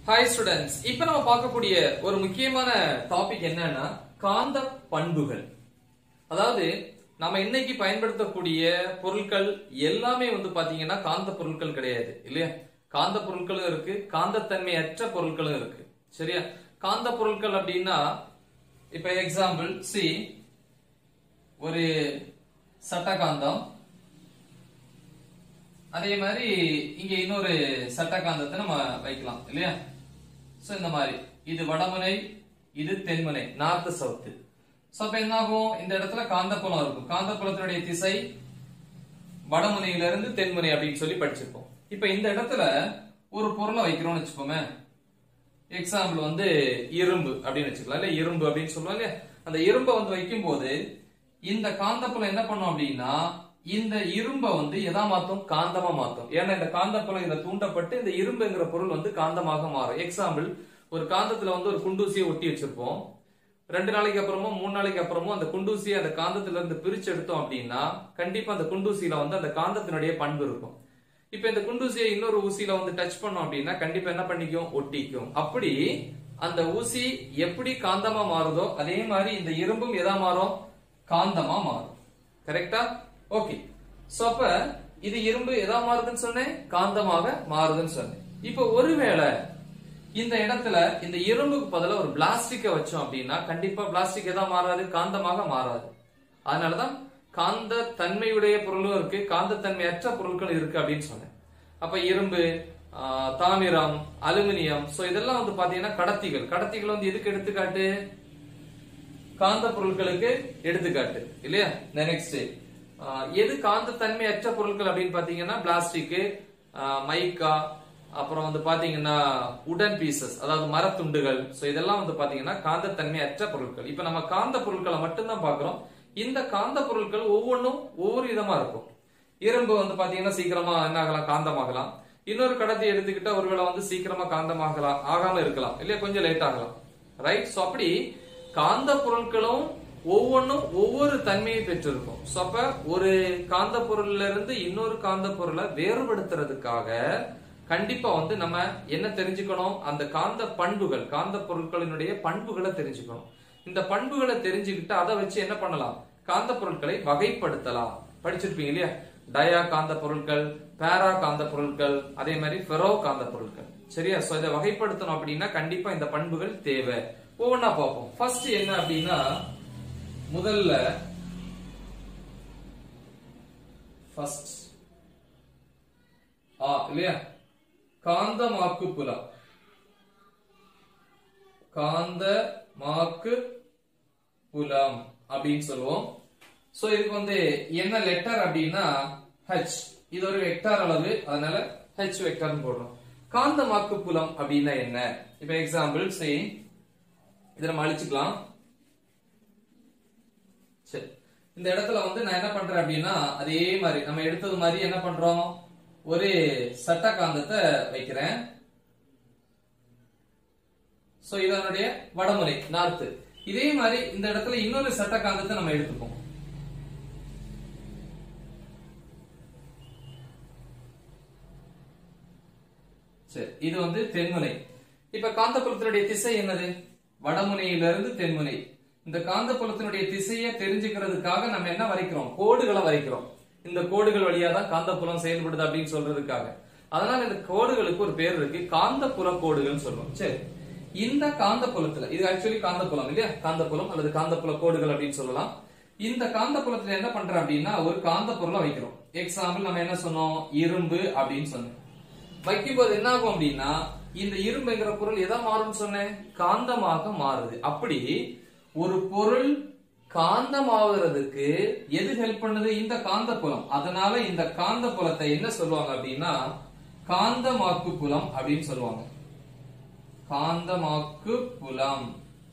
hi students இப்ப நம்ம பார்க்கக்கூடிய ஒரு முக்கியமான டாபிக் என்னன்னா காந்த பண்புகள் அதாவது நம்ம இன்னைக்கு பயன்படுத்தக்கூடிய பொருட்கள் எல்லாமே வந்து பாத்தீங்கன்னா காந்த பொருட்கள் கிடையாது இல்லையா காந்த பொருட்களும் இருக்கு காந்தத்தன்மையற்ற பொருட்களும் இருக்கு சரியா காந்த பொருட்கள் அப்படின்னா இப்ப எக்ஸாம்பிள் சி ஒரு சட்டகாந்தம் அதே மாதிரி இங்க இன்னொரு சட்டகாந்தத்தை நம்ம வைக்கலாம் இல்லையா சோ இந்த மாதிரி இது வடமுனை இது தென்முனை நார்த் சவுத் சோ அப்ப என்ன ஆகும் இந்த இடத்துல காந்தப்புலம் இருக்கும் காந்தப்புலத்தினுடைய திசை வடமுனையில இருந்து தென்முனை அப்படின்னு சொல்லி படிச்சிருப்போம் இப்ப இந்த இடத்துல ஒரு பொருளை வைக்கிறோம்னு வச்சுக்கோமே எக்ஸாம்பிள் வந்து இரும்பு அப்படின்னு வச்சுக்கலாம் இல்ல இரும்பு அப்படின்னு சொல்லுவோம் இல்லையா அந்த இரும்பை வந்து வைக்கும் போது இந்த காந்தப்புலம் என்ன பண்ணும் அப்படின்னா இந்த இரும்பை வந்து எதா மாத்தும் காந்தமா மாத்தும் ஏன்னா இந்த காந்தப்புலம் இதுல தூண்டப்பட்டு இந்த இரும்புங்கிற பொருள் வந்து காந்தமாக மாறும் எக்ஸாம்பிள் ஒரு காந்தத்துல வந்து ஒரு குண்டூசியை ஒட்டி வச்சிருப்போம் ரெண்டு நாளைக்கு அப்புறமும் மூணு நாளைக்கு அப்புறமும் அந்த குண்டூசியை அந்த காந்தத்துல இருந்து பிரிச்சு எடுத்தோம் அப்படின்னா கண்டிப்பா அந்த குண்டூசியில வந்து அந்த காந்தத்தினுடைய பண்பு இருக்கும் இப்ப இந்த குண்டூசியை இன்னொரு ஊசியில வந்து டச் பண்ணோம் அப்படின்னா கண்டிப்பா என்ன பண்ணிக்கும் ஒட்டிக்கும் அப்படி அந்த ஊசி எப்படி காந்தமா மாறுதோ அதே மாதிரி இந்த இரும்பும் எதா மாறும் காந்தமா மாறும் கரெக்டா ஓகே சோ அப்ப இது இரும்பு எதா மாறுதுன்னு சொன்னேன் காந்தமாக மாறுதுன்னு சொன்னேன் இப்ப ஒருவேளை இந்த இடத்துல இந்த இரும்புக்கு பதிலா ஒரு பிளாஸ்டிக்க வச்சோம் அப்படின்னா கண்டிப்பா பிளாஸ்டிக் எதா மாறாது காந்தமாக மாறாது அதனாலதான் காந்த தன்மையுடைய பொருளும் இருக்கு காந்தத்தன்மையற்ற பொருட்கள் இருக்கு அப்படின்னு சொன்னேன் அப்ப இரும்பு ஆஹ், தாமிரம் அலுமினியம் சோ இதெல்லாம் வந்து பாத்தீங்கன்னா கடத்திகள் கடத்திகள் வந்து எதுக்கு எடுத்துக்காட்டு காந்த பொருட்களுக்கு எடுத்துக்காட்டு இல்லையா நெக்ஸ்ட் எது காந்த தன்மையற்ற பொருட்கள் அப்படின்னு பாத்தீங்கன்னா பிளாஸ்டிக் மைக்கா அப்புறம் வந்து பாத்தீங்கன்னா உடன் பீசஸ் அதாவது மரத்துண்டுகள் சோ இதெல்லாம் வந்து பாத்தீங்கன்னா காந்த தன்மையற்ற பொருட்கள் இப்ப நம்ம காந்த பொருட்களை மட்டும்தான் பாக்குறோம் இந்த காந்த பொருட்கள் ஒவ்வொன்றும் ஒவ்வொரு விதமா இருக்கும் இரும்பு வந்து பாத்தீங்கன்னா சீக்கிரமா என்ன ஆகலாம் காந்தமாகலாம் இன்னொரு கடத்தி எடுத்துக்கிட்டா ஒருவேளை வந்து சீக்கிரமா காந்தமாகலாம் ஆகாம இருக்கலாம் இல்லையா கொஞ்சம் லேட் ஆகலாம் ரைட் சோ அப்படி காந்த பொருட்களும் ஒவ்வொன்றும் ஒவ்வொரு தன்மையை பெற்றிருக்கும் சோ அப்ப ஒரு காந்த பொருள்ல இருந்து இன்னொரு காந்த பொருளை வேறுபடுத்துறதுக்காக கண்டிப்பா வந்து நம்ம என்ன தெரிஞ்சுக்கணும் அந்த காந்த பண்புகள் காந்த பொருட்களினுடைய பண்புகளை தெரிஞ்சுக்கணும் இந்த பண்புகளை தெரிஞ்சுக்கிட்டு அதை வச்சு என்ன பண்ணலாம் காந்த பொருட்களை வகைப்படுத்தலாம் படிச்சிருப்பீங்க இல்லையா டயா காந்த பொருட்கள் பேரா காந்த பொருட்கள் அதே மாதிரி ஃபெரோ காந்த பொருட்கள் சரியா சோ இதை வகைப்படுத்தணும் அப்படின்னா கண்டிப்பா இந்த பண்புகள் தேவை ஒவ்வொன்னா பார்ப்போம் ஃபர்ஸ்ட் என்ன அப்படின்னா முதல்ல ஃபர்ஸ்ட் ஆ இல்லையா காந்தமாக்கு புலம் காந்தமாக்கு புலம் அப்படின்னு சொல்லுவோம் சோ இதுக்கு வந்து என்ன லெட்டர் அப்படின்னா ஹச் இது ஒரு வெக்டார் அளவு அதனால ஹச் வெக்டார்னு போடுறோம் காந்தமாக்கு புலம் அப்படின்னா என்ன இப்ப எக்ஸாம்பிள் சரி இதை நம்ம அழிச்சுக்கலாம் சரி இந்த இடத்துல வந்து நான் என்ன பண்றேன் அப்படின்னா அதே மாதிரி நம்ம எடுத்தது மாதிரி என்ன பண்றோம் ஒரு சட்ட காந்தத்தை வைக்கிறேன் சோ இதனுடைய வடமுறை நார்த்து இதே மாதிரி இந்த இடத்துல இன்னொரு சட்ட காந்தத்தை நம்ம எடுத்துப்போம் சரி இது வந்து தென்முனை இப்ப காந்தப்புலத்தினுடைய திசை என்னது வடமுனையிலிருந்து தென்முனை இந்த காந்தப்புலத்தினுடைய திசையை தெரிஞ்சுக்கிறதுக்காக நம்ம என்ன வரைக்கிறோம் கோடுகளை வரைக்கிறோம் இந்த கோடுகள் வழியா தான் காந்தப்புலம் செயல்படுது அப்படின்னு சொல்றதுக்காக அதனால இந்த கோடுகளுக்கு ஒரு பேர் இருக்கு காந்தப்புல கோடுகள் சொல்றோம் சரி இந்த காந்தப்புலத்துல இது ஆக்சுவலி காந்தப்புலம் இல்லையா காந்தப்புலம் அல்லது காந்தப்புல கோடுகள் அப்படின்னு சொல்லலாம் இந்த காந்தப்புலத்துல என்ன பண்றோம் அப்படின்னா ஒரு காந்த பொருளை வைக்கிறோம் எக்ஸாம்பிள் நம்ம என்ன சொன்னோம் இரும்பு அப்படின்னு சொன்னோம் வைக்கும்போது என்ன ஆகும் அப்படின்னா இந்த இரும்புங்கிற பொருள் எதா மாறும்னு சொன்னேன் காந்தமாக மாறுது அப்படி ஒரு பொருள் காந்தமாவதுக்கு எது ஹெல்ப் பண்ணுது இந்த காந்த புலம் அதனால இந்த காந்த புலத்தை என்ன சொல்லுவாங்க அப்படின்னா காந்தமாக்கு புலம் அப்படின்னு சொல்லுவாங்க காந்தமாக்கு புலம்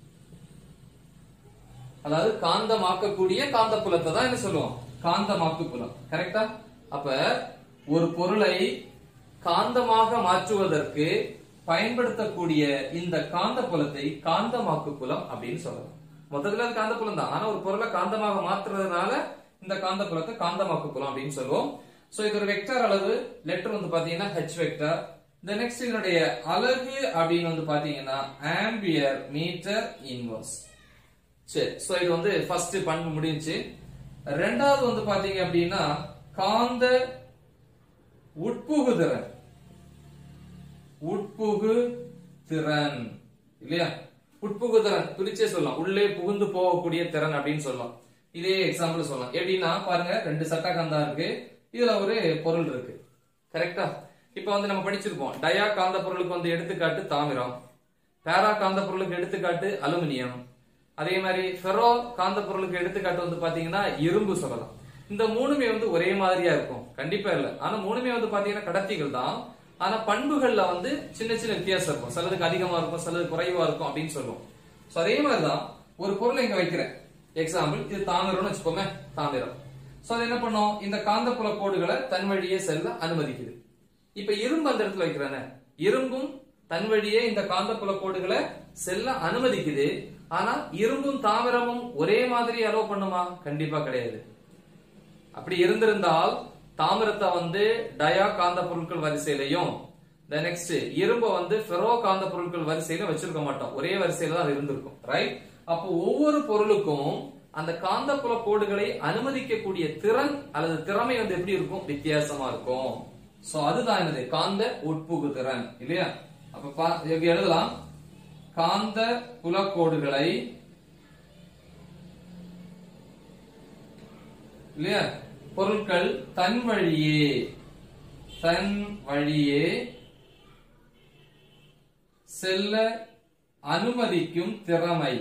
அதாவது காந்தமாக்கக்கூடிய காந்த புலத்தை தான் என்ன சொல்லுவோம் காந்தமாக்கு புலம் கரெக்டா அப்ப ஒரு பொருளை காந்தமாக மாற்றுவதற்கு பயன்படுத்தக்கூடிய இந்த காந்த புலத்தை காந்தமாக்கு புலம் அப்படின்னு சொல்லலாம் மொத்தத்துல அது காந்த புலம் தான் ஆனா ஒரு பொருளை காந்தமாக மாற்றுறதுனால இந்த காந்த புலத்தை காந்தமாக்கு புலம் அப்படின்னு சொல்லுவோம் சோ இது ஒரு வெக்டார் அளவு லெட்டர் வந்து பாத்தீங்கன்னா ஹெச் வெக்டார் இந்த நெக்ஸ்ட் இதனுடைய அலகு அப்படின்னு வந்து பாத்தீங்கன்னா ஆம்பியர் மீட்டர் இன்வர்ஸ் சரி சோ இது வந்து ஃபர்ஸ்ட் பண்பு முடிஞ்சுச்சு ரெண்டாவது வந்து பாத்தீங்க அப்படின்னா காந்த உட்புகுதிறன் உட்புகு திறன் இல்லையா உட்புகு திறன் பிரிச்சே சொல்லலாம் உள்ளே புகுந்து போகக்கூடிய திறன் அப்படின்னு சொல்லலாம் இதே எக்ஸாம்பிள் சொல்லலாம் எப்படின்னா பாருங்க ரெண்டு சட்டா கந்தா இருக்கு இதுல ஒரு பொருள் இருக்கு கரெக்டா இப்ப வந்து நம்ம படிச்சிருப்போம் டயா காந்த பொருளுக்கு வந்து எடுத்துக்காட்டு தாமிரம் பேரா காந்த பொருளுக்கு எடுத்துக்காட்டு அலுமினியம் அதே மாதிரி ஃபெரோ காந்த பொருளுக்கு எடுத்துக்காட்டு வந்து பாத்தீங்கன்னா இரும்பு சொல்லலாம் இந்த மூணுமே வந்து ஒரே மாதிரியா இருக்கும் கண்டிப்பா இல்ல ஆனா மூணுமே வந்து பாத்தீங்கன்னா கடத்திகள் தான் ஆனா பண்புகள்ல வந்து சின்ன சின்ன வித்தியாசம் இருக்கும் சிலதுக்கு அதிகமா இருக்கும் சிலது குறைவா இருக்கும் அப்படின்னு சொல்லுவோம் சோ அதே மாதிரிதான் ஒரு பொருளை இங்க வைக்கிறேன் எக்ஸாம்பிள் இது தாமிரம்னு வச்சுக்கோமே தாமிரம் சோ அது என்ன பண்ணும் இந்த காந்தப்புல கோடுகளை தன் வழியே செல்ல அனுமதிக்குது இப்ப இரும்பு அந்த இடத்துல வைக்கிறேன்னு இரும்பும் தன் வழியே இந்த காந்தப்புல கோடுகளை செல்ல அனுமதிக்குது ஆனா இரும்பும் தாமிரமும் ஒரே மாதிரி அலோவ் பண்ணுமா கண்டிப்பா கிடையாது அப்படி இருந்திருந்தால் தாமிரத்தை வந்து டயா காந்த பொருட்கள் வரிசையிலையும் நெக்ஸ்ட் இரும்ப வந்து ஃபெரோ காந்த பொருட்கள் வரிசையில வச்சிருக்க மாட்டோம் ஒரே வரிசையில தான் அது இருந்திருக்கும் ரைட் அப்போ ஒவ்வொரு பொருளுக்கும் அந்த காந்தப்புல கோடுகளை அனுமதிக்கக்கூடிய திறன் அல்லது திறமை வந்து எப்படி இருக்கும் வித்தியாசமா இருக்கும் சோ அதுதான் என்னது காந்த உட்புகு திறன் இல்லையா அப்ப பா- எப்படி எழுதலாம் காந்த புலக்கோடுகளை இல்லையா பொருட்கள் தன் வழியே தன் வழியே செல்ல அனுமதிக்கும் திறமை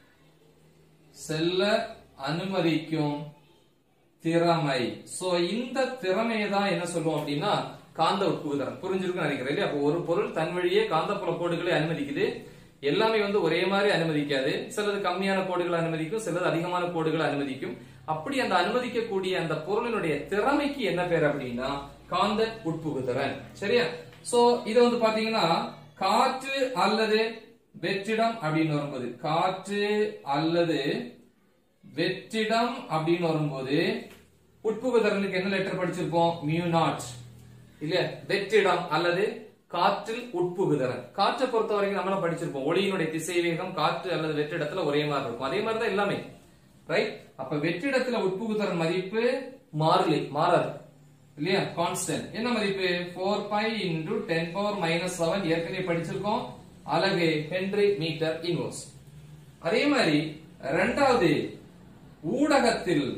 செல்ல அனுமதிக்கும் திறமை சோ இந்த திறமையை தான் என்ன சொல்லுவோம் அப்படின்னா காந்த உட்புகுதல் புரிஞ்சிருக்கும்னு நினைக்கிறேன் இல்லையா அப்போ ஒரு பொருள் தன் வழியே காந்தப்புல கோடுகளை அனுமதிக்குது எல்லாமே வந்து ஒரே மாதிரி அனுமதிக்காது சிலது கம்மியான கோடுகளை அனுமதிக்கும் சிலது அதிகமான கோடுகளை அனுமதிக்கும் அப்படி அந்த அனுமதிக்கக்கூடிய அந்த பொருளினுடைய திறமைக்கு என்ன பேர் அப்படின்னா காந்த உட்புகுதிறன் சரியா சோ இது வந்து பாத்தீங்கன்னா காற்று அல்லது வெற்றிடம் அப்படின்னு வரும்போது காற்று அல்லது வெற்றிடம் அப்படின்னு வரும்போது உட்புகுதிறனுக்கு என்ன லெட்டர் படிச்சிருப்போம் மியூ நாட் இல்லையா வெற்றிடம் அல்லது காற்றில் உட்புகுதிறன் காற்றை பொறுத்த வரைக்கும் நம்மளும் படிச்சிருப்போம் ஒளியினுடைய திசை வேகம் காற்று அல்லது வெற்றிடத்துல ஒரே மாதிரி இருக்கும் அதே மாதிரி தான் எல்லாமே ரைட் அப்ப வெற்றிடத்துல உட்புகுதிறன் மதிப்பு மாறலி மாறாது இல்லையா கான்ஸ்டன்ட் என்ன மதிப்பு four pi into ten power minus seven ஏற்கனவே படிச்சிருக்கோம் அலகு ஹென்றி மீட்டர் இன்வர்ஸ் அதே மாதிரி ரெண்டாவது ஊடகத்தில்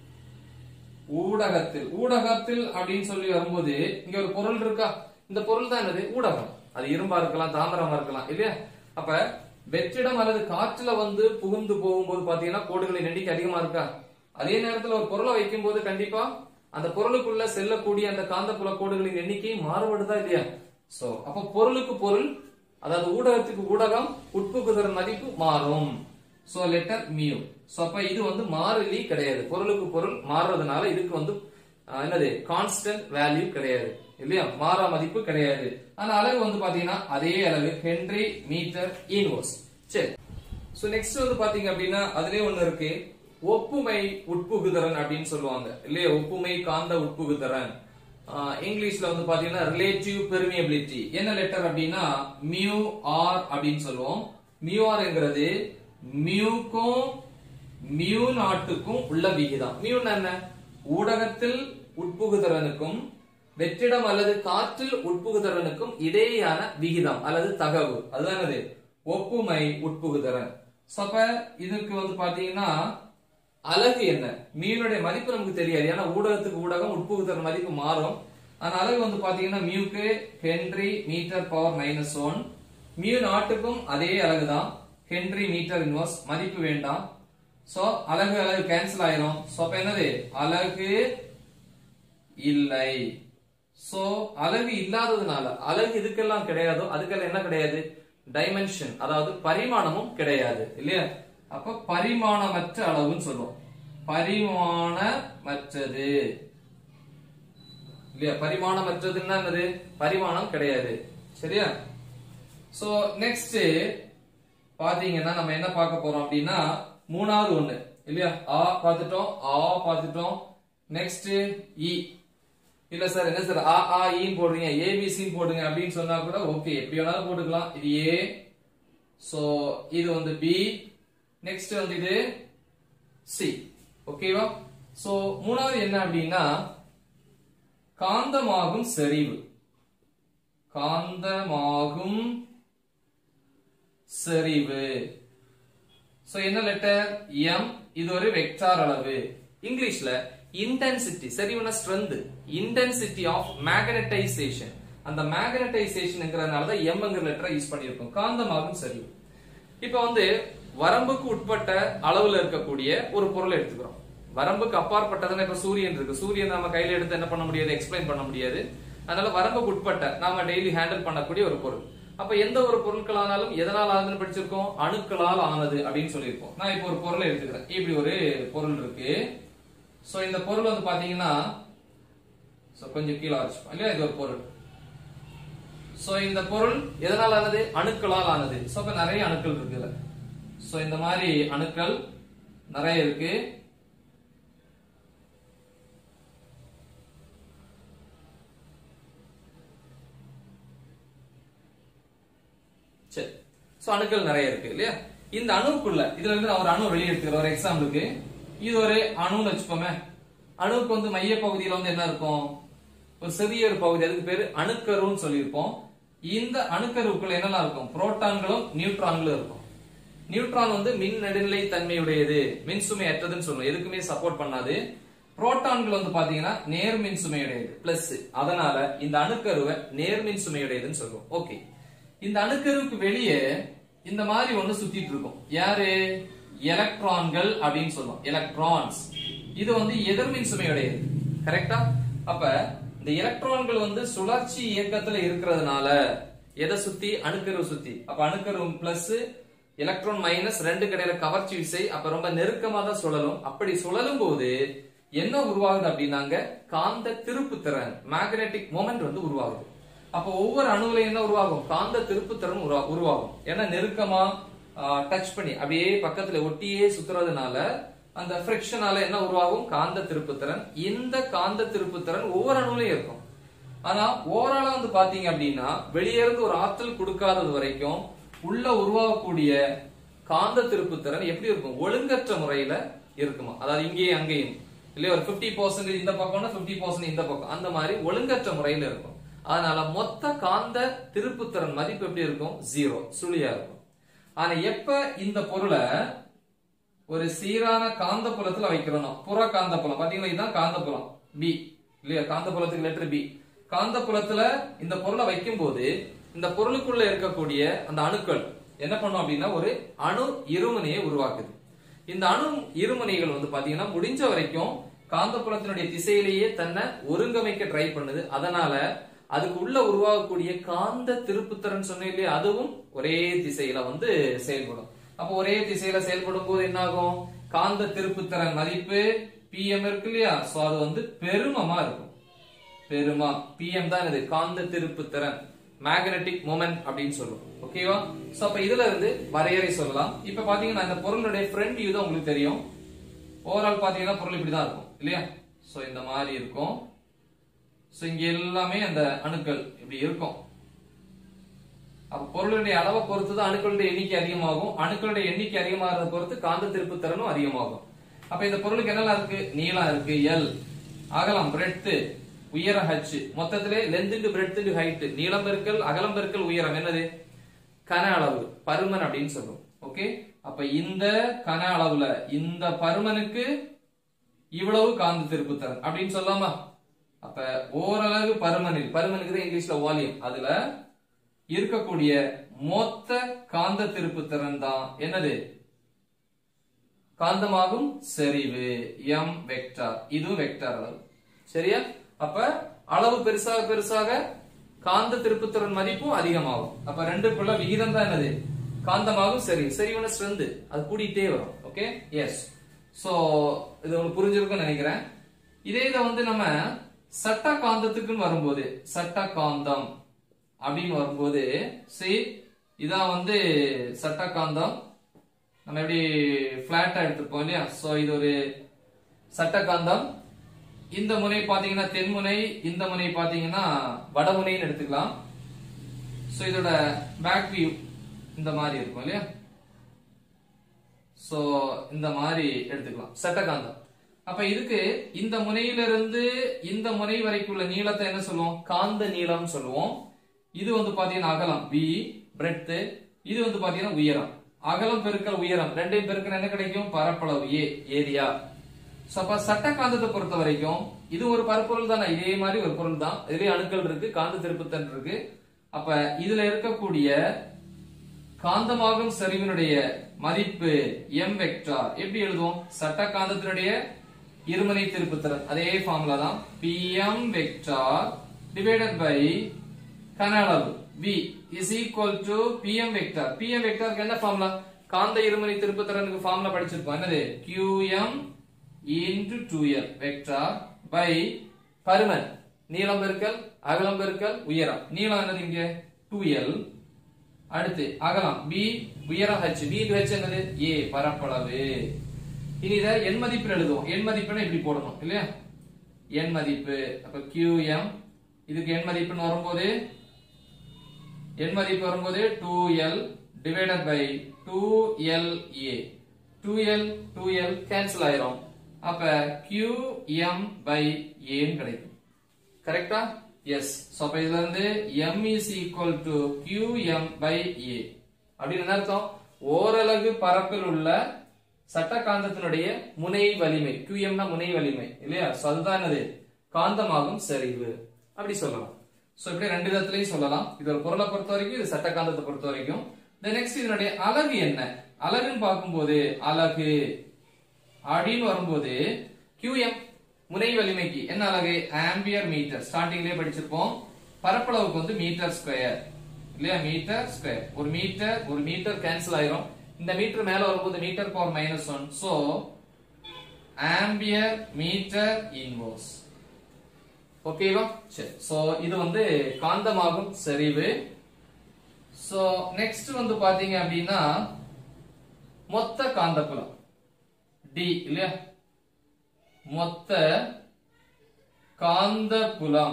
ஊடகத்தில் ஊடகத்தில் அப்படின்னு சொல்லி வரும்போது இங்க ஒரு பொருள் இருக்கா இந்த பொருள் தான் என்னது ஊடகம் அது இரும்பா இருக்கலாம் தாமிரமா இருக்கலாம் இல்லையா அப்ப வெற்றிடம் அல்லது காற்றுல வந்து புகுந்து போகும்போது பாத்தீங்கன்னா கோடுகளின் எண்ணிக்கை அதிகமா இருக்கா அதே நேரத்துல ஒரு பொருளை வைக்கும் போது கண்டிப்பா அந்த பொருளுக்குள்ள செல்லக்கூடிய அந்த காந்தப்புல கோடுகளின் எண்ணிக்கை மாறுபடுதா இல்லையா சோ அப்ப பொருளுக்கு பொருள் அதாவது ஊடகத்துக்கு ஊடகம் உட்புகுதல் மதிப்பு மாறும் சோ லெட்டர் மியூ சோ அப்ப இது வந்து மாறிலி கிடையாது பொருளுக்கு பொருள் மாறுறதுனால இதுக்கு வந்து அஹ், என்னது கான்ஸ்டன்ட் வேல்யூ கிடையாது இல்லையா மாறா மதிப்பு கிடையாது ஆனா அலகு வந்து பாத்தீங்கன்னா அதே அளவு ஹென்றி மீட்டர் இன்வர்ஸ் சரி சோ நெக்ஸ்ட் வந்து பாத்தீங்க அப்படின்னா அதுலயே ஒண்ணு இருக்கு ஒப்புமை உட்புகுதிறன் அப்படின்னு சொல்லுவாங்க இல்லையா ஒப்புமை காந்த உட்புகுதிறன் ஆஹ் இங்கிலீஷ்ல வந்து பாத்தீங்கன்னா ரிலேட்டிவ் பெர்மியபிலிட்டி என்ன லெட்டர் அப்படின்னா மியூ ஆர் அப்படின்னு சொல்லுவோம் மியூ ஆர்ங்கிறது மியூக்கும் மியூ நாட்டுக்கும் உள்ள விகிதம் மியூன்னா என்ன ஊடகத்தில் உட்புகுதிறனுக்கும் வெற்றிடம் அல்லது காற்றில் உட்புகுதிறனுக்கும் இடையேயான விகிதம் அல்லது தகவு அதுதான் என்னது ஒப்புமை உட்புகுதிறன் So, அப்ப இதுக்கு வந்து பாத்தீங்கன்னா அலகு என்ன மியூனுடைய மதிப்பு நமக்கு தெரியாது ஏன்னா ஊடகத்துக்கு ஊடகம் உட்புகுதிறன் மதிப்பு மாறும் ஆனா அலகு வந்து பாத்தீங்கன்னா மியூக்கு henry metre power minus one mu நாட்டுக்கும் அதே அலகு தான் ஹென்றி மீட்டர் இன்வர்ஸ் மதிப்பு வேண்டாம் சோ அலகு அலகு கேன்சல் ஆயிரும் சோ அப்ப என்னது அலகு இல்லை சோ அலகு இல்லாததுனால அலகு இதுக்கெல்லாம் கிடையாதோ அதுக்கெல்லாம் என்ன கிடையாது டைமென்ஷன் அதாவது பரிமாணமும் கிடையாது இல்லையா அப்ப பரிமாணமற்ற அளவுன்னு சொல்லுவோம் பரிமாணமற்றது இல்லையா பரிமாணமற்றதுன்னா என்னது பரிமாணம் கிடையாது சரியா சோ நெக்ஸ்ட் பாத்தீங்கன்னா நம்ம என்ன பார்க்க போறோம் அப்படின்னா மூணாவது ஒண்ணு இல்லையா ஆ பார்த்துட்டோம் ஆ பார்த்துட்டோம் நெக்ஸ்ட் இ இல்ல சார் என்ன சார் ஆ ஆ ஈன்னு போடுறீங்க ஏபிசின்னு போடுங்க அப்படின்னு சொன்னா கூட ஓகே எப்படி வேணாலும் போட்டுக்கலாம் இது ஏ சோ இது வந்து பி நெக்ஸ்ட் வந்து இது சி ஓகேவா சோ மூணாவது என்ன அப்படின்னா காந்தமாகும் செறிவு காந்தமாகும் செறிவு சோ என்ன லெட்டர் எம் இது ஒரு வெக்டார் அளவு இங்கிலீஷ்ல இன்டென்சிட்டி செறிவுனா ஸ்ட்ரென்த் இன்டென்சிட்டி ஆஃப் மேக்னடைசேஷன் அந்த மேக்னடைசேஷன்ங்கிறதுனால தான் எம்ங்கிற லெட்டரை யூஸ் பண்ணியிருக்கோம் காந்தமாகும் செறிவு இப்ப வந்து வரம்புக்கு உட்பட்ட அளவுல இருக்கக்கூடிய ஒரு பொருளை எடுத்துக்கிறோம் வரம்புக்கு அப்பாற்பட்டதுன்னா இப்ப சூரியன் இருக்கு சூரியன் நம்ம கையில எடுத்து என்ன பண்ண முடியாது எக்ஸ்பிளைன் பண்ண முடியாது அதனால வரம்புக்கு உட்பட்ட நாம டெய்லி ஹேண்டில் பண்ணக்கூடிய ஒரு பொருள் அப்ப எந்த ஒரு பொருட்களானாலும் எதனால் ஆனதுன்னு படிச்சிருக்கோம் அணுக்களால் ஆனது அப்படின்னு சொல்லியிருக்கோம் நான் இப்போ ஒரு பொருளை எடுத்துக்கிறேன் இப்படி ஒரு பொருள் இருக்கு சோ இந்த பொருள் வந்து பாத்தீங்கன்னா சோ கொஞ்சம் கீழே வச்சுப்போம் இல்லையா இது ஒரு பொருள் சோ இந்த பொருள் எதனால் ஆனது அணுக்களால் ஆனது சோ அப்ப நிறைய அணுக்கள் இருக்கு இதுல சோ இந்த மாதிரி அணுக்கள் நிறைய இருக்கு சரி சோ அணுக்கள் நிறைய இருக்கு இல்லையா இந்த அணுவுக்குள்ள இதுல இருந்து நான் ஒரு அணு வெளியே எடுத்துக்கிறேன் ஒரு எக்ஸாம்பிளுக்கு இது ஒரு அணுன்னு வச்சுப்போமே அணுவுக்கு வந்து மைய பகுதியில வந்து என்ன இருக்கும் ஒரு சிறிய ஒரு பகுதி அதுக்கு பேரு அணுக்கருன்னு சொல்லியிருப்போம் இந்த அணுக்கருவுக்குள்ள என்னெல்லாம் இருக்கும் புரோட்டான்களும் நியூட்ரான்களும் இருக்கும் நியூட்ரான் வந்து மின் நடுநிலை தன்மையுடையது மின் சுமை அற்றதுன்னு சொல்லுவோம் எதுக்குமே சப்போர்ட் பண்ணாது புரோட்டான்கள் வந்து பாத்தீங்கன்னா நேர் மின் சுமையுடையது பிளஸ் அதனால இந்த அணுக்கருவை நேர் மின் சுமையுடையதுன்னு சொல்லுவோம் ஓகே இந்த அணுக்கருவுக்கு வெளியே இந்த மாதிரி ஒண்ணு சுத்திட்டு இருக்கும் யாரு எலக்ட்ரான்கள் அப்படின்னு சொல்லுவோம் எலக்ட்ரான்ஸ் இது வந்து எதிர்மின் சுமையுடையது கரெக்டா அப்ப இந்த எலக்ட்ரான்கள் வந்து சுழற்சி இயக்கத்துல இருக்கிறதுனால எதை சுத்தி அணுக்கரு சுத்தி அப்ப அணுக்கரு பிளஸ் எலக்ட்ரான் மைனஸ் ரெண்டு கடையில கவர்ச்சி விசை அப்ப ரொம்ப நெருக்கமா தான் சுழலும் அப்படி சுழலும் போது என்ன உருவாகுது அப்படின்னாங்க காந்த திருப்புத்திறன் மேக்னெட்டிக் மொமெண்ட் வந்து உருவாகுது அப்ப ஒவ்வொரு அணுவில என்ன உருவாகும் காந்த திருப்புத்திறன் உருவா- உருவாகும் ஏன்னா நெருக்கமா டச் பண்ணி அப்படியே பக்கத்துல ஒட்டியே சுத்துறதுனால அந்த ஃபிரிக்ஷனால என்ன உருவாகும் காந்த திருப்புத்திறன் இந்த காந்த திருப்புத்திறன் ஒவ்வொரு அணுவிலையும் இருக்கும் ஆனா ஓவராலா வந்து பாத்தீங்க அப்படின்னா வெளியே இருந்து ஒரு ஆற்றல் கொடுக்காதது வரைக்கும் உள்ள உருவாகக்கூடிய காந்த திருப்புத்திறன் எப்படி இருக்கும் ஒழுங்கற்ற முறையில இருக்குமா அதாவது இங்கேயும் அங்கேயும் இல்லையா ஒரு 50% இந்த பக்கம்னா 50% இந்த பக்கம் அந்த மாதிரி ஒழுங்கற்ற முறையில இருக்கும் அதனால மொத்த காந்த திருப்புத்திறன் மதிப்பு எப்படி இருக்கும் ஜீரோ சுழியா இருக்கும் ஆனா எப்ப இந்த பொருளை ஒரு சீரான காந்த புலத்துல வைக்கிறோம் புற காந்த புலம் பாத்தீங்களா இதுதான் காந்த புலம் பி இல்லையா காந்த புலத்துக்கு லெட்டர் பி காந்த புலத்துல இந்த பொருளை வைக்கும் போது இந்த பொருளுக்குள்ள இருக்கக்கூடிய அந்த அணுக்கள் என்ன பண்ணும் அப்படின்னா ஒரு அணு இருமுனையை உருவாக்குது இந்த அணு இருமுனைகள் வந்து பாத்தீங்கன்னா முடிஞ்ச வரைக்கும் காந்த புலத்தினுடைய திசையிலேயே தன்னை ஒருங்கமைக்க ட்ரை பண்ணுது அதனால அதுக்கு உள்ள உருவாகக்கூடிய காந்த திருப்புத்திறன் சொன்னேன் இல்லையா அதுவும் ஒரே திசையில வந்து செயல்படும் அப்போ ஒரே திசையில செயல்படும் போது என்ன ஆகும் காந்த திருப்புத்திறன் மதிப்பு பிஎம் இருக்கு இல்லையா சோ அது வந்து பெருமமா இருக்கும் பெருமா பிஎம் தான் இது காந்த திருப்புத்திறன் மேக்னெட்டிக் மொமெண்ட் அப்படின்னு சொல்லுவோம் ஓகேவா சோ அப்ப இதுல இருந்து வரையறை சொல்லலாம் இப்ப பாத்தீங்கன்னா இந்த பொருளுடைய ஃப்ரண்ட் வியூ தான் உங்களுக்கு தெரியும் ஓவரால் பாத்தீங்கன்னா பொருள் இப்படிதான் இருக்கும் இல்லையா சோ இந்த மாதிரி இருக்கும் சோ இங்க எல்லாமே அந்த அணுக்கள் இப்படி இருக்கும் அப்ப பொருளுடைய அளவை பொறுத்து தான் அணுக்களுடைய எண்ணிக்கை அதிகமாகும் அணுக்களுடைய எண்ணிக்கை அதிகமாகிறத பொறுத்து காந்த திருப்பு திறனும் அதிகமாகும் அப்ப இந்த பொருளுக்கு என்னெல்லாம் இருக்கு நீளம் இருக்கு எல் அகலம் பிரெட் உயரம் ஹச் மொத்தத்திலே length into breadth into height நீளம் பெருக்கல் அகலம் பெருக்கல் உயரம் என்னது கன அளவு பருமன் அப்படின்னு சொல்லுவோம் ஓகே அப்ப இந்த கன அளவுல இந்த பருமனுக்கு இவ்வளவு காந்த திருப்புத்திறன் அப்படின்னு சொல்லாமா அப்ப ஓரளவு பருமனில் பருமனுக்கு தான் இங்கிலீஷ்ல வால்யூம் அதுல இருக்கக்கூடிய மொத்த காந்த திருப்புத்திறன் தான் என்னது காந்தமாகும் செறிவு எம் வெக்டார் இதுவும் வெக்டார் அளவு சரியா அப்ப அளவு பெருசாக பெருசாக காந்த திருப்புத்திறன் மதிப்பும் அதிகமாகும் அப்ப ரெண்டுக்குள்ள விகிதம் தான் என்னது காந்தமாகும் சரி சரிவான ஸ்ட்ரென்த் அது கூடிட்டே வரும் ஓகே எஸ் சோ இது உங்களுக்கு புரிஞ்சிருக்கும்னு நினைக்கிறேன் இதே இதை வந்து நம்ம சட்ட காந்தத்துக்குன்னு வரும்போது சட்ட காந்தம் அப்படின்னு வரும்போது சி இதான் வந்து சட்ட காந்தம் நம்ம எப்படி பிளாட்டா எடுத்துப்போம் இல்லையா சோ இது ஒரு சட்ட காந்தம் இந்த முனை பாத்தீங்கன்னா தென்முனை இந்த முனை பாத்தீங்கன்னா வடமுனைன்னு எடுத்துக்கலாம் சோ இதோட பேக் வியூ இந்த மாதிரி இருக்கும் இல்லையா சோ இந்த மாதிரி எடுத்துக்கலாம் சட்டகாந்தம் அப்ப இதுக்கு இந்த முனையிலிருந்து இந்த முனை வரைக்கும் உள்ள நீளத்தை என்ன சொல்லுவோம் காந்த நீளம் சொல்லுவோம் இது வந்து பாத்தீங்கன்னா அகலம் பி பிரெட் இது வந்து பாத்தீங்கன்னா உயரம் அகலம் பெருக்கல் உயரம் ரெண்டையும் பெருக்கல் என்ன கிடைக்கும் பரப்பளவு ஏ ஏரியா சோ அப்ப சட்ட காந்தத்தை பொறுத்த வரைக்கும் இது ஒரு பரப்பொருள் தானே இதே மாதிரி ஒரு பொருள் தான் இதுலயே அணுக்கள் இருக்கு காந்த திருப்புத்தன் இருக்கு அப்ப இதுல இருக்கக்கூடிய காந்தமாகும் சரிவினுடைய மதிப்பு எம் வெக்டார் எப்படி எழுதுவோம் சட்ட காந்தத்தினுடைய இருமனை திருப்புத்திறன் அதே ஃபார்முலா தான் பிஎம் வெக்டார் டிவைடட் பை கன அளவு v is equal to P M vector P M வெக்டாருக்கு என்ன ஃபார்முலா காந்த இருமனை திருப்புத்திறனுக்கு ஃபார்முலா படிச்சிருப்போம் என்னது qm into 2l vector by பருமன் நீளம் பெருக்கல் அகலம் பெருக்கல் உயரம் நீளம் என்னது இங்க 2l அடுத்து அகலம் b உயரம் h b into h என்னது a பரப்பளவு இனி இத எண் மதிப்பில் எழுதுவோம் எண் மதிப்புனா இப்படி போடணும் இல்லையா எண் மதிப்பு அப்ப qm இதுக்கு எண் மதிப்புன்னு வரும்போது எண் மதிப்பு வரும்போது 2l divided by 2la 2l 2l cancel ஆயிரும் அப்ப qm பை a ன்னு கிடைக்கும் கரெக்டா எஸ் சோ அப்ப இதுல இருந்து m is equal to qm by a அப்படின்னு என்ன அர்த்தம் ஓரலகு பரப்பில் உள்ள சட்ட காந்தத்தினுடைய முனை வலிமை qm னா முனை வலிமை இல்லையா சோ அதுதான் என்னது காந்தமாகும் சரிவு அப்படி சொல்லலாம் சோ இப்படி ரெண்டு விதத்திலையும் சொல்லலாம் இது ஒரு பொருளை பொறுத்த வரைக்கும் இது சட்ட காந்தத்தை பொறுத்த வரைக்கும் நெக்ஸ்ட் இதனுடைய அலகு என்ன அலகுன்னு பார்க்கும்போது அலகு அப்படின்னு வரும்போது qm முனை வலிமைக்கு என்ன அலகு ஆம்பியர் மீட்டர் ஸ்டார்டிங்லயே படிச்சிருப்போம் பரப்பளவுக்கு வந்து மீட்டர் ஸ்கொயர் இல்லையா மீட்டர் ஸ்கொயர் ஒரு மீட்டர் ஒரு மீட்டர் கேன்சல் ஆயிரும் இந்த மீட்டர் மேல வரும்போது metre power minus one so ampere metre inverse ஓகேவா சரி சோ இது வந்து காந்தமாகும் சரிவு சோ நெக்ஸ்ட் வந்து பாத்தீங்க அப்படின்னா மொத்த காந்தப்புலம் டி இல்லையா மொத்த காந்த புலம்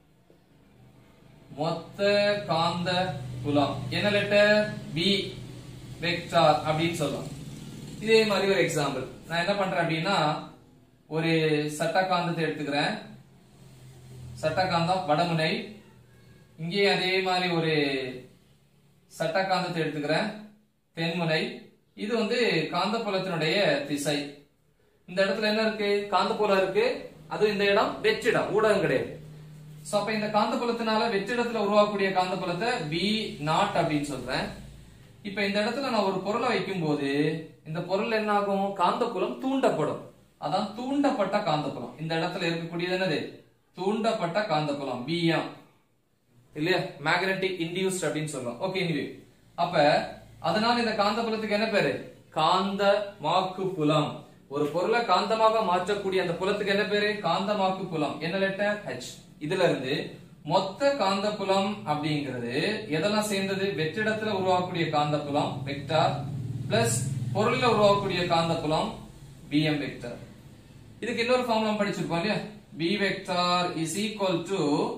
மொத்த காந்த புலம் என்ன லெட்டர் பி வெக்டார் அப்படின்னு சொல்லலாம் இதே மாதிரி ஒரு எக்ஸாம்பிள் நான் என்ன பண்றேன் அப்படின்னா ஒரு சட்ட காந்தத்தை எடுத்துக்கிறேன் சட்ட காந்தம் வடமுனை இங்கே அதே மாதிரி ஒரு சட்ட காந்தத்தை எடுத்துக்கிறேன் தென்முனை இது வந்து காந்தப்புலத்தினுடைய திசை இந்த இடத்துல என்ன இருக்கு காந்தப்புலம் இருக்கு அது இந்த இடம் வெற்றிடம் ஊடகம் கிடையாது சோ அப்ப இந்த காந்தப்புலத்தினால வெற்றிடத்துல உருவாக்கக்கூடிய காந்தப்புலத்தை பி நாட் அப்படின்னு சொல்றேன் இப்ப இந்த இடத்துல நான் ஒரு பொருளை வைக்கும் போது இந்த பொருள் என்ன ஆகும் காந்தப்புலம் தூண்டப்படும் அதான் தூண்டப்பட்ட காந்தப்புலம் இந்த இடத்துல இருக்கக்கூடியது என்னது தூண்டப்பட்ட காந்தப்புலம் பிஎம் இல்லையா மேக்னெட்டிக் இன்டியூஸ்ட் அப்படின்னு சொல்றோம் ஓகே எனிவே அப்ப அதனால இந்த காந்தப்புலத்துக்கு என்ன பேரு காந்த மாக்கு புலம் ஒரு பொருளை காந்தமாக மாற்றக்கூடிய அந்த புலத்துக்கு என்ன பேரு காந்தமாக்கு புலம் என்ன லெட்டர் H இதுல இருந்து மொத்த காந்தப்புலம் அப்படிங்கிறது எதெல்லாம் சேர்ந்தது வெற்றிடத்துல உருவாக்கக்கூடிய காந்தப்புலம் வெக்டார் பிளஸ் பொருள்ல உருவாக்கக்கூடிய காந்தப்புலம் பிஎம் வெக்டார் இதுக்கு இன்னொரு ஃபார்முலா படிச்சிருப்போம் இல்லையா B vector is equal to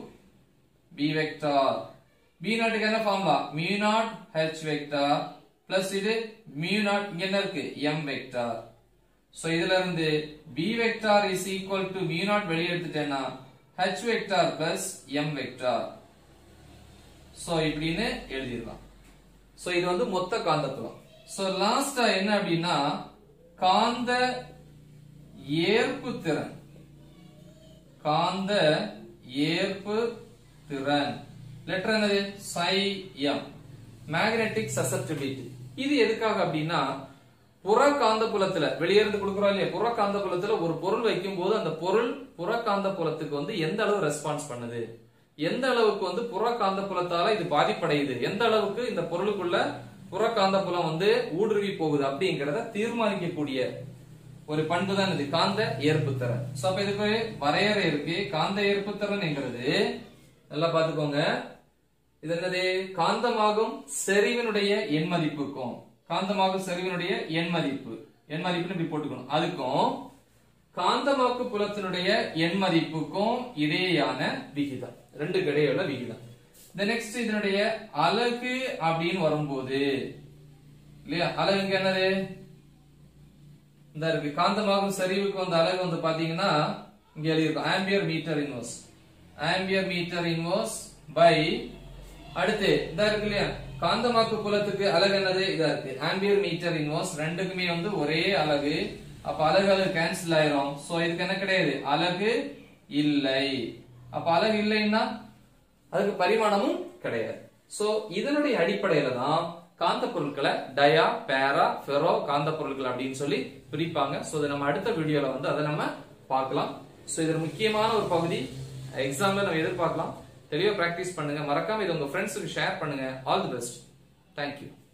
B vector B நாட்டுக்கு என்ன formula mu naught H vector plus இது மியூ நாட் இங்க என்ன இருக்கு எம் வெக்டார் சோ இதுல இருந்து b vector is equal to mu naught வெளியே எடுத்துட்டேன்னா h vector plus m vector so இப்படின்னு எழுதிடலாம் சோ இது வந்து மொத்த காந்தப்புலம் சோ லாஸ்டா என்ன அப்படின்னா காந்த ஏற்பு திறன் காந்த ஏற்பு திறன் லெட்டர் என்னது சை எம் மேக்னெட்டிக் சசப்டிபிலிட்டி இது எதுக்காக அப்படின்னா புற காந்தப்புலத்துல வெளியே இருந்து கொடுக்குறோம் இல்லையா புற காந்தப்புலத்துல ஒரு பொருள் வைக்கும் போது அந்த பொருள் புற காந்தப்புலத்துக்கு வந்து எந்த அளவு ரெஸ்பான்ஸ் பண்ணுது எந்த அளவுக்கு வந்து புற காந்தப்புலத்தால இது பாதிப்படையுது எந்த அளவுக்கு இந்த பொருளுக்குள்ள புற காந்தப்புலம் வந்து ஊடுருவி போகுது அப்படிங்கறத தீர்மானிக்கக்கூடிய ஒரு பண்பு தான் இது காந்த ஏற்புத்திறன் சோ அப்ப இதுக்கு வரையறை இருக்கு காந்த ஏற்புத்திறன்ங்கிறது நல்லா பாத்துக்கோங்க இது என்னது காந்தமாகும் செறிவினுடைய எண் மதிப்புக்கும் காந்தமாகும் செறிவினுடைய எண் மதிப்பு எண் மதிப்புன்னு இப்படி போட்டுக்கணும் அதுக்கும் காந்தமாக்கு புலத்தினுடைய எண் மதிப்புக்கும் இடையேயான விகிதம் ரெண்டுக்கு இடையுள்ள விகிதம் இந்த நெக்ஸ்ட் இதனுடைய அலகு அப்படின்னு வரும்போது இல்லையா அலகு இங்க என்னது இந்த இருக்கு காந்தமாகும் சரிவுக்கு வந்த அலகு வந்து பாத்தீங்கன்னா இங்க எழுதியிருக்கும் ampere metre inverse ampere metre inverse by அடுத்து இதா இருக்கு இல்லையா காந்தமாக்கு புலத்துக்கு அலகு என்னது இதா இருக்கு ஆம்பியர் மீட்டர் இன்வர்ஸ் ரெண்டுக்குமே வந்து ஒரே அலகு அப்ப அலகு அலகு கேன்சல் ஆயிரும் சோ இதுக்கு என்ன கிடையாது அலகு இல்லை அப்ப அலகு இல்லைன்னா அதுக்கு பரிமாணமும் கிடையாது சோ இதனுடைய அடிப்படையில தான் காந்த பொருட்களை டயா பேரா ஃபெரோ காந்த பொருட்கள் அப்படின்னு சொல்லி பிரிப்பாங்க சோ இதை நம்ம அடுத்த வீடியோல வந்து அதை நம்ம பார்க்கலாம் சோ இது ஒரு முக்கியமான ஒரு பகுதி எக்ஸாம்ல நம்ம எதிர்பார்க்கலாம் தெளிவா பிராக்டிஸ் பண்ணுங்க மறக்காம இதை உங்க ஃப்ரெண்ட்ஸுக்கு ஷேர் பண்ணுங்க ஆல் தி பெஸ்ட் தேங்க்யூ